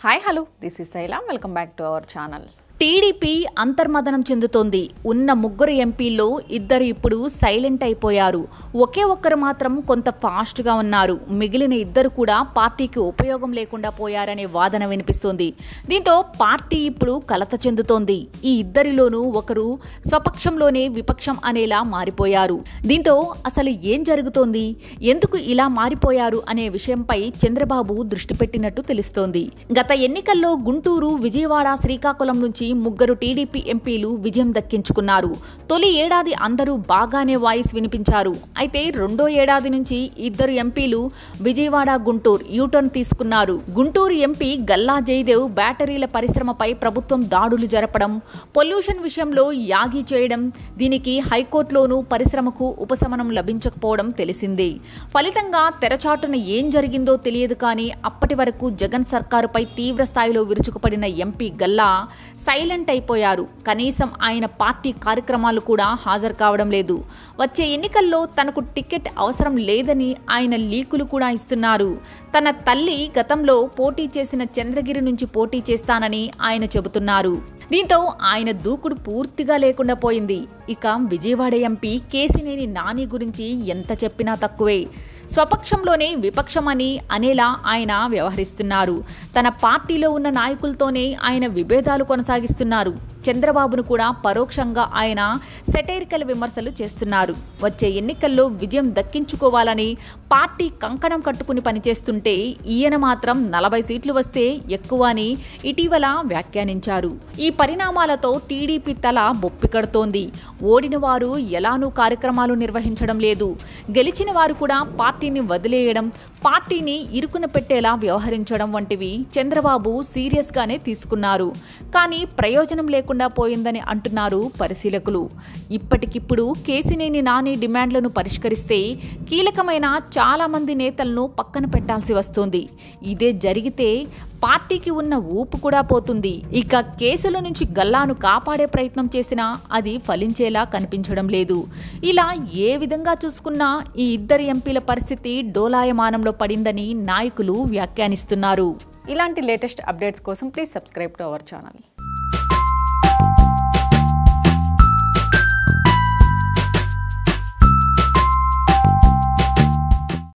hi hello this is Shaila welcome back to our channel TDP అంతర్మదనం చెందుతోంది ఉన్న ముగ్గురు ఎంపీల్లో ఇద్దరు ఇప్పుడు సైలెంట్ అయిపోయారు ఒకే ఒక్కరు మాత్రం కొంత ఫాస్ట్గా ఉన్నారు మిగిలిన ఇద్దరు కూడా పార్టీకి ఉపయోగం లేకుండా పోయారనే వాదన వినిపిస్తోంది దీంతో పార్టీ ఇప్పుడు కలత చెందుతోంది ఈ ఇద్దరిలోనూ ఒకరు స్వపక్షంలోనే విపక్షం అనేలా మారిపోయారు దీంతో అసలు ఏం జరుగుతోంది ఎందుకు ఇలా మారిపోయారు అనే విషయంపై చంద్రబాబు దృష్టి పెట్టినట్టు తెలుస్తోంది గత ఎన్నికల్లో గుంటూరు విజయవాడ శ్రీకాకుళం నుంచి ముగ్గురు టీడీపీ ఎంపీలు విజయం దక్కించుకున్నారు తొలి ఏడాది అందరూ బాగానే వాయిస్ వినిపించారు అయితే రెండో ఏడాది నుంచి ఇద్దరు ఎంపీలు విజయవాడ గుంటూరు యూటర్న్ తీసుకున్నారు గుంటూరు ఎంపీ గల్లా జయదేవ్ బ్యాటరీల పరిశ్రమపై ప్రభుత్వం దాడులు జరపడం పొల్యూషన్ విషయంలో యాగి చేయడం దీనికి హైకోర్టులోనూ పరిశ్రమకు ఉపశమనం లభించకపోవడం తెలిసిందే ఫలితంగా తెరచాటున ఏం జరిగిందో తెలియదు కానీ అప్పటి వరకు జగన్ సర్కారుపై తీవ్ర స్థాయిలో విరుచుకుపడిన ఎంపీ గల్లా సైలెంట్ అయిపోయారు కనీసం ఆయన పార్టీ కార్యక్రమాలు కూడా హాజరు కావడం లేదు వచ్చే ఎన్నికల్లో తనకు టికెట్ అవసరం లేదని ఆయన లీకులు కూడా ఇస్తున్నారు తన తల్లి గతంలో పోటీ చేసిన చంద్రగిరి నుంచి పోటీ చేస్తానని ఆయన చెబుతున్నారు దీంతో ఆయన దూకుడు పూర్తిగా లేకుండా పోయింది ఇక విజయవాడ ఎంపీ కేసినేని నాని గురించి ఎంత చెప్పినా తక్కువే స్వపక్షంలోనే విపక్షమని అనేలా ఆయన వ్యవహరిస్తున్నారు తన పార్టీలో ఉన్న నాయకులతోనే ఆయన విభేదాలు కొనసాగిస్తున్నారు చంద్రబాబును కూడా పరోక్షంగా ఆయన సెటైరికల్ విమర్శలు చేస్తున్నారు వచ్చే ఎన్నికల్లో విజయం దక్కించుకోవాలని పార్టీ కంకణం కట్టుకుని పనిచేస్తుంటే ఈయన మాత్రం నలభై సీట్లు వస్తే ఎక్కువ అని ఇటీవల వ్యాఖ్యానించారు ఈ పరిణామాలతో టీడీపీ తల బొప్పికడుతోంది ఓడిన వారు ఎలానూ కార్యక్రమాలు నిర్వహించడం లేదు గెలిచిన వారు కూడా పార్టీని వదిలేయడం పార్టీని ఇరుకున పెట్టేలా వ్యవహరించడం వంటివి చంద్రబాబు సీరియస్గానే తీసుకున్నారు కానీ ప్రయోజనం లేకుండా పోయిందని అంటున్నారు పరిశీలకులు ఇప్పటికిప్పుడు కేసినేని నాని డిమాండ్లను పరిష్కరిస్తే కీలకమైన చాలా మంది నేతలను పక్కన పెట్టాల్సి వస్తుంది ఇదే జరిగితే పార్టీకి ఉన్న ఊపు కూడా పోతుంది ఇక కేసుల నుంచి గల్లాను కాపాడే ప్రయత్నం చేసినా అది ఫలించేలా కనిపించడం లేదు ఇలా ఏ విధంగా చూసుకున్నా ఈ ఇద్దరు ఎంపీల పరిస్థితి డోలాయమానంలో పడిందని నాయకులు వ్యాఖ్యానిస్తున్నారు ఇలాంటి లేటెస్ట్ అప్డేట్స్ కోసం please subscribe to our channel